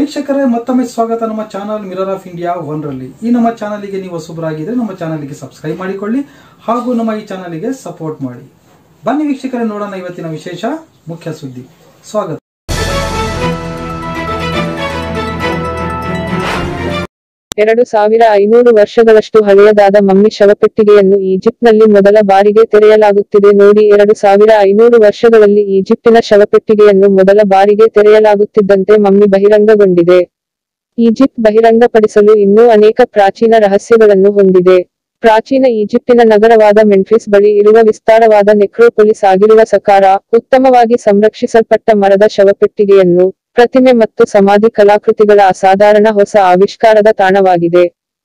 ವೀಕ್ಷಕರೇ ಮತ್ತೊಮ್ಮೆ ಸ್ವಾಗತ ನಮ್ಮ channel mirror of India one ರಲ್ಲಿ ಈ ನಮ್ಮ ಚಾನಲ್ಗೆ ನೀವು ಹೊಸಬರಾಗಿದ್ರೆ ನಮ್ಮ ಚಾನಲ್ಗೆ ಸಬ್ಸ್ಕ್ರೈಬ್ ಮಾಡಿಕೊಳ್ಳಿ ಹಾಗೂ ನಮ್ಮ ಈ ಚಾನಲ್ಗೆ ಸಪೋರ್ಟ್ ಮಾಡಿ ಬನ್ನಿ ವೀಕ್ಷಕರೇ ನೋಡೋಣ ಇವತ್ತಿನ ವಿಶೇಷ ಮುಖ್ಯ ಸುದ್ದಿ ಸ್ವಾಗತ ಎರಡು ಸಾವಿರ ಐನೂರು ವರ್ಷಗಳಷ್ಟು ಹಳೆಯದಾದ ಮಮ್ಮಿ ಶವಪೆಟ್ಟಿಗೆಯನ್ನು ಈಜಿಪ್ಟ್ನಲ್ಲಿ ಮೊದಲ ಬಾರಿಗೆ ತೆರೆಯಲಾಗುತ್ತಿದೆ ನೋಡಿ ಎರಡು ಸಾವಿರ ಐನೂರು ವರ್ಷಗಳಲ್ಲಿ ಈಜಿಪ್ಟಿನ ಶವಪೆಟ್ಟಿಗೆಯನ್ನು ಮೊದಲ ಬಾರಿಗೆ ತೆರೆಯಲಾಗುತ್ತಿದ್ದಂತೆ ಮಮ್ಮಿ ಬಹಿರಂಗಗೊಂಡಿದೆ ಈಜಿಪ್ಟ್ ಬಹಿರಂಗಪಡಿಸಲು ಇನ್ನೂ ಅನೇಕ ಪ್ರಾಚೀನ ರಹಸ್ಯಗಳನ್ನು ಹೊಂದಿದೆ ಪ್ರಾಚೀನ ಈಜಿಪ್ಟಿನ ನಗರವಾದ ಮೆಂಫಿಸ್ ಬಳಿ ಇರುವ ವಿಸ್ತಾರವಾದ ನೆಕ್ರೋಪೊಲಿಸ್ ಆಗಿರುವ ಸಕಾರ ಉತ್ತಮವಾಗಿ ಸಂರಕ್ಷಿಸಲ್ಪಟ್ಟ ಮರದ ಶವಪೆಟ್ಟಿಗೆಯನ್ನು ಪ್ರತಿಮೆ ಮತ್ತು ಸಮಾಧಿ ಕಲಾಕೃತಿಗಳ ಅಸಾಧಾರಣ ಹೊಸ ಆವಿಷ್ಕಾರದ ತಾಣವಾಗಿದೆ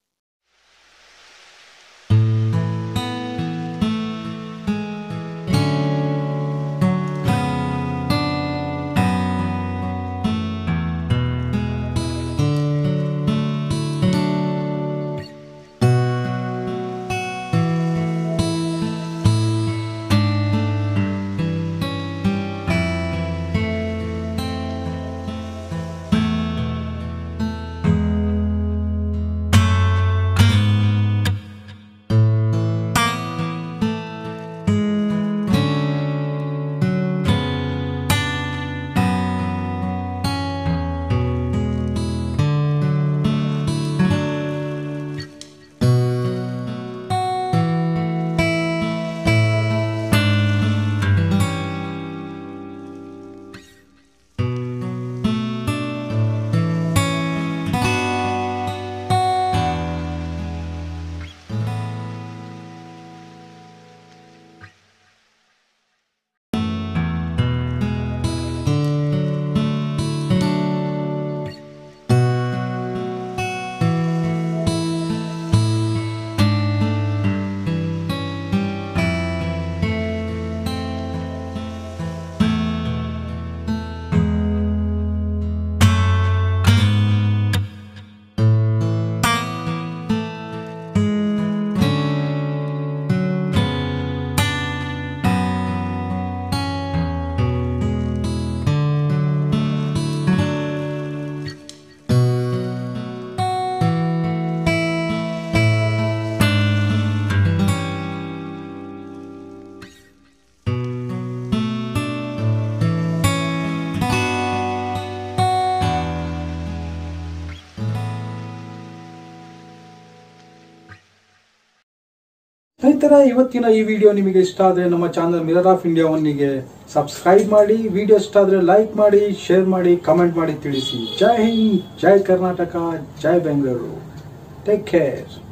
ಸ್ನೇಹಿತರೆ ಇವತ್ತಿನ ಈ ವಿಡಿಯೋ ನಿಮಗೆ ಇಷ್ಟ ಆದರೆ ನಮ್ಮ ಚಾನಲ್ ಮಿರರ್ ಆಫ್ ಇಂಡಿಯಾ ಒನ್ನಿಗೆ ಸಬ್ಸ್ಕ್ರೈಬ್ ಮಾಡಿ ವಿಡಿಯೋ ಇಷ್ಟ ಆದರೆ ಲೈಕ್ ಮಾಡಿ ಶೇರ್ ಮಾಡಿ ಕಮೆಂಟ್ ಮಾಡಿ ತಿಳಿಸಿ ಜೈ ಹಿಂದ್ ಜೈ ಕರ್ನಾಟಕ ಜೈ ಬೆಂಗಳೂರು ಟೇಕ್ ಕೇರ್